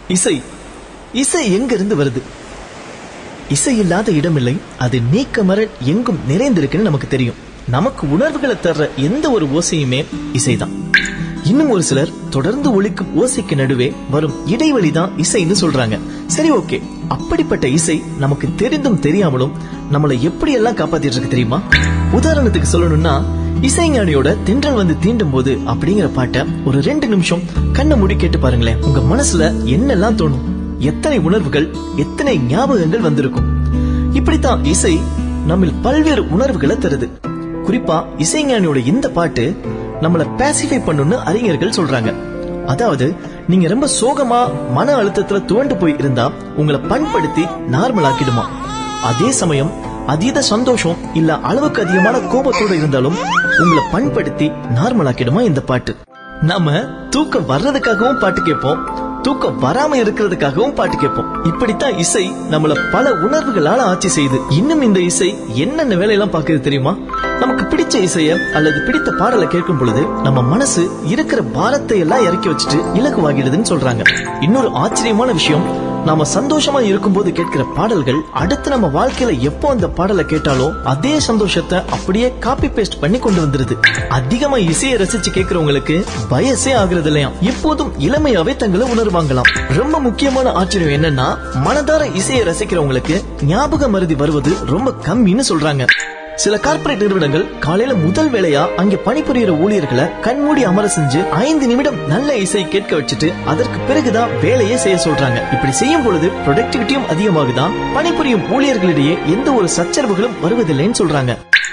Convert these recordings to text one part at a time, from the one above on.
இசை இசை எங்கிருந்து வருது இசை இல்லாத இடமில்லை அது நீக்கமர எங்கும் நிறைந்திருக்குன்னு நமக்கு தெரியும் நமக்கு உணர்வுகளை தர்ற எந்த ஒரு ஓசையுமே இசைதான் இன்னும் ஒரு சிலர் தொடர்ந்து ஒலிக்கும் ஓசைக்கு நடுவே வரும் இடைவெளி தான் இசைன்னு சொல்றாங்க சரி ஓகே அப்படிப்பட்ட இசை நமக்கு தெரிந்தும் தெரியாமலும் நம்மளை எப்படியெல்லாம் காப்பாத்திட்டு இருக்கு தெரியுமா உதாரணத்துக்கு சொல்லணும்னா இசைஞானியோட தென்றல் வந்து தீண்டும் போது அப்படிங்கிற பாட்டை ஒரு ரெண்டு நிமிஷம் கண்ணை மூடி கேட்டு பாருங்களேன் உங்க மனசுல என்னெல்லாம் தோணும் எத்தனை உணர்வுகள் எத்தனை ஞாபகங்கள் வந்திருக்கும் இப்படித்தான் இசை நம்மில் பல்வேறு உணர்வுகளை தருது குறிப்பா இசைஞானியோட இந்த பாட்டு நம்மள பேசிஃபை பண்ணுன்னு அறிஞர்கள் சொல்றாங்க அதாவது நீங்க ரொம்ப சோகமா மன அழுத்தத்துல துவண்டு போய் இருந்தா உங்களை பண்படுத்தி நார்மல் ஆக்கிடுமா அதே சமயம் அதீத சந்தோஷம் இல்ல அளவுக்கு அதிகமான கோபத்தோட இருந்தாலும் உங்களை பண்படுத்தி நார்மல் ஆக்கிடுமா இந்த பாட்டு நாம தூக்கம் வர்றதுக்காகவும் பாட்டு கேட்போம் தூக்கம் வராம இருக்கிறதுக்காகவும் பாட்டு கேட்போம் இப்படித்தான் இசை நம்மள பல உணர்வுகளால ஆட்சி செய்யுது இன்னும் இந்த இசை என்னென்ன வேலையெல்லாம் பாக்குது தெரியுமா நமக்கு பிடிச்ச இசைய அல்லது பிடித்த பாடலை கேட்கும் பொழுது நம்ம மனசு இருக்கிற பாரத்தை எல்லாம் இறக்கி வச்சுட்டு இலகுவாகிடுதுன்னு சொல்றாங்க இன்னொரு ஆச்சரியமான விஷயம் நாம சந்தோஷமா இருக்கும்போது கேட்கிற பாடல்கள் அடுத்து நம்ம வாழ்க்கையில எப்போ அந்த பாடலை கேட்டாலும் அதே சந்தோஷத்தை அப்படியே காப்பி பேஸ்ட் பண்ணி கொண்டு வந்துருது அதிகமா இசையை ரசிச்சு கேட்கறவங்களுக்கு வயசே ஆகுறது இல்லையா எப்போதும் இளமையாவே தங்களை உணர்வாங்களாம் ரொம்ப முக்கியமான ஆச்சரியம் என்னன்னா மனதார இசையை ரசிக்கிறவங்களுக்கு ஞாபக மருதி வருவது ரொம்ப கம்மின்னு சொல்றாங்க சில கார்ப்பரேட் நிறுவனங்கள் காலையில முதல் வேலையா அங்கே பணிபுரியிற ஊழியர்களை கண்மூடி அமர செஞ்சு ஐந்து நிமிடம் நல்ல இசை கேட்க வச்சுட்டு அதற்கு பிறகுதான் வேலையே செய்ய சொல்றாங்க இப்படி செய்யும் பொழுது ப்ரொடக்டிவிட்டியும் அதிகமாகுதான் பணிபுரியும் ஊழியர்களிடையே எந்த ஒரு சச்சரவுகளும் வருவதில்லைன்னு சொல்றாங்க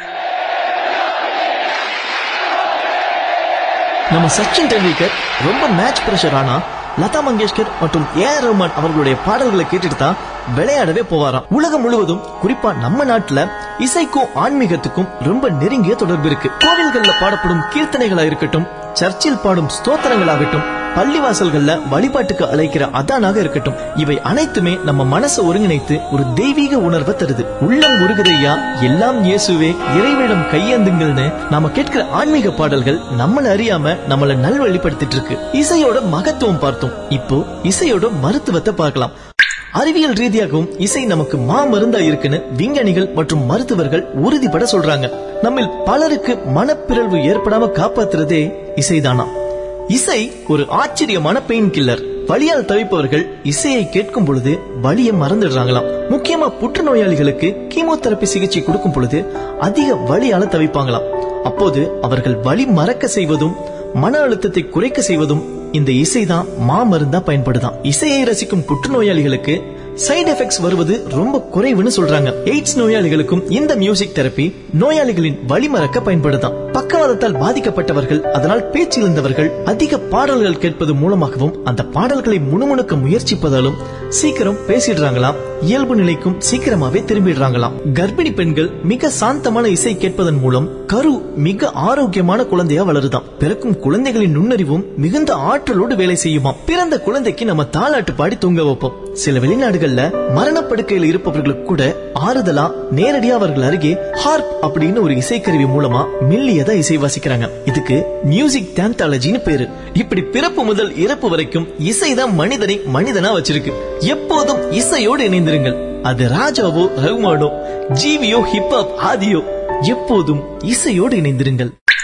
நம்ம சச்சின் டெண்டுல்கர் ரொம்ப மேட்ச் பிரஷர் ஆனா லதா மங்கேஷ்கர் மற்றும் ஏ ஆர் ரஹ்மான் அவர்களுடைய பாடல்களை கேட்டுட்டு தான் விளையாடவே போவாராம் உலகம் முழுவதும் குறிப்பா நம்ம நாட்டுல இசைக்கும் ஆன்மீகத்துக்கும் ரொம்ப நெருங்கிய தொடர்பு இருக்கு கோவில்கள்ல பாடப்படும் கீர்த்தனைகளா இருக்கட்டும் சர்ச்சில் பாடும் ஸ்தோத்திரங்களாகட்டும் பள்ளிவாசல்கள்ல வழிபாட்டுக்கு அழைக்கிற அதானாக இருக்கட்டும் இவை அனைத்துமே நம்ம மனசை ஒருங்கிணைத்து ஒரு தெய்வீக உணர்வை தருது உள்ளம் உருகுதையா எல்லாம் இயேசுவே இறைவனிடம் கையேந்துங்கள்னு நாம கேட்கிற ஆன்மீக பாடல்கள் நம்மள அறியாம நம்மள நல்வழிப்படுத்திட்டு இருக்கு இசையோட மகத்துவம் பார்த்தோம் இப்போ இசையோட மருத்துவத்தை பார்க்கலாம் அறிவியல் ரீதியாகவும் இசை நமக்கு மாமருந்தா இருக்குன்னு விஞ்ஞானிகள் மற்றும் மருத்துவர்கள் உறுதிப்பட சொல்றாங்க நம்மில் பலருக்கு மனப்பிறழ்வு ஏற்படாம காப்பாத்துறதே இசைதானா இசை ஒரு ஆச்சரியமான பெயின் கில்லர் வலியால் தவிப்பவர்கள் இசையை கேட்கும் பொழுது வலியை மறந்துடுறாங்களாம் முக்கியமா புற்றுநோயாளிகளுக்கு கீமோதெரபி சிகிச்சை கொடுக்கும் பொழுது அதிக வலியால தவிப்பாங்களாம் அப்போது அவர்கள் வலி மறக்க செய்வதும் மன அழுத்தத்தை குறைக்க செய்வதும் இந்த இசைதான் மாமருந்தா பயன்படுதான் இசையை ரசிக்கும் புற்றுநோயாளிகளுக்கு சைடு எஃபெக்ட்ஸ் வருவது ரொம்ப குறைவுன்னு சொல்றாங்க எய்ட்ஸ் நோயாளிகளுக்கும் இந்த மியூசிக் தெரப்பி நோயாளிகளின் வழிமறக்க பயன்படுதாம் பக்கவாதத்தால் பாதிக்கப்பட்டவர்கள் அதனால் பேச்சு இழந்தவர்கள் அதிக பாடல்கள் கேட்பது மூலமாகவும் அந்த பாடல்களை முணுமுணுக்க முயற்சிப்பதாலும் சீக்கிரம் பேசிடுறாங்களாம் இயல்பு நிலைக்கும் சீக்கிரமாவே திரும்பிடுறாங்களாம் கர்ப்பிணி பெண்கள் மிக சாந்தமான இசை கேட்பதன் மூலம் கரு மிக ஆரோக்கியமான குழந்தையா வளருதாம் பிறக்கும் குழந்தைகளின் நுண்ணறிவும் மிகுந்த ஆற்றலோடு வேலை செய்யுமாம் பிறந்த குழந்தைக்கு நம்ம தாலாட்டு பாடி தூங்க வைப்போம் சில வெளிநாடுகள்ல மரணப்படுக்கையில் இருப்பவர்களுக்கு கூட ஆறுதலா நேரடியா அவர்கள் அருகே ஹார்ப் அப்படின்னு ஒரு இசைக்கருவி மூலமா மெல்லியதா இசை வாசிக்கிறாங்க இதுக்கு மியூசிக் தேந்தாலஜின்னு பேரு இப்படி பிறப்பு முதல் இறப்பு வரைக்கும் இசைதான் மனிதனை மனிதனா வச்சிருக்கு எப்போதும் இசையோடு இணைந்திருங்கள் அது ராஜாவோ ரகுமானோ ஜீவியோ ஹிப்ஹாப் ஆதியோ எப்போதும் இசையோடு இணைந்திருங்கள்